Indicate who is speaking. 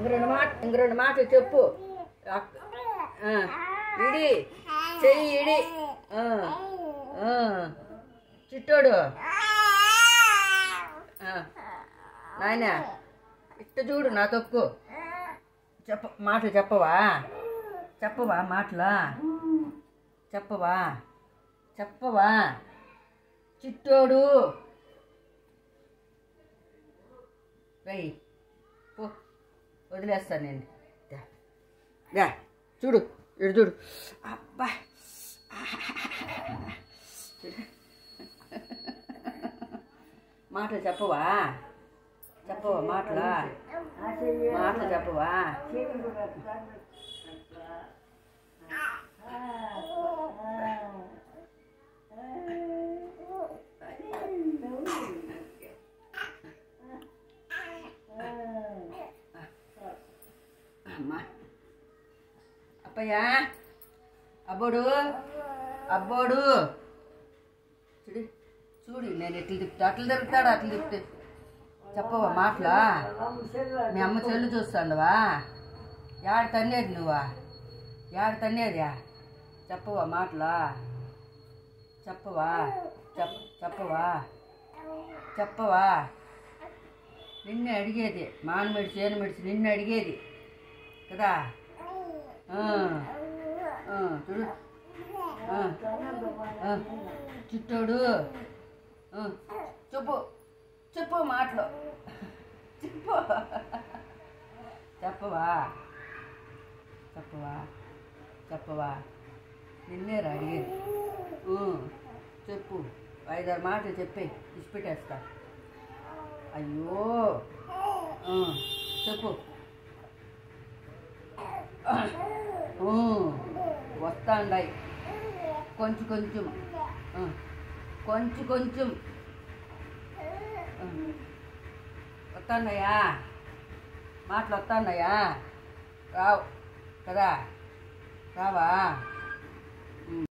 Speaker 1: ఇంక రెండు మాట ఇంక రెండు మాటలు చెప్పు అక్క- ఆ, ఇడి చెయ్యి ఇడి ఆ, ఆ. చిట్టోడు ఆ, నాయనా ఇట్ట చూడు నా తొక్కు చెప్ప మాటలు చెప్పవా చెప్పవా మాటలా చెప్పవా చెప్పవా చిట్టోడు రై పో వదిలేస్తాను నేను దా. దా చూడు ఇడు చూడు అబ్బా మాటలు చెప్పవా చెప్పవా మాటలా మాటలు చెప్పవా అమ్మా అప్పయ్యా అబ్బోడు అబ్బోడు చూడు చూడు నేను ఎట్లు తిప్పుతా అట్లా తిరుగుతాడు అట్లా తిప్పితే చెప్పవా మాటలా మీ అమ్మ చెల్లు చూస్తాండవా యాడ తన్నేది నువ్వా యాడ తన్నేదా చెప్పవా మాటలా చెప్పవా చెప్ చెప్పవా చెప్పవా నిన్ను అడిగేది మానమిడి చేను మిడిచి నిన్ను అడిగేది కదా ఆ, ఆ, చూడు ఆ, ఆ, చిట్టోడు ఆ, చెప్పు చెప్పు మాటలు చెప్పు చెప్పవా చెప్పవా చెప్పవా నిన్నే రా అడిగేది ఊ, చెప్పు ఐదారు మాటలు చెప్పి ఇచ్చిపెట్టేస్తా అయ్యో ఆ, చెప్పు ఊ, వస్తాండాయి కొంచెం కొంచెం ఆ, కొంచెం కొంచెం ఆ, వస్తాన్నాయా మాటలు వస్తాన్నాయా రావు కదా రావా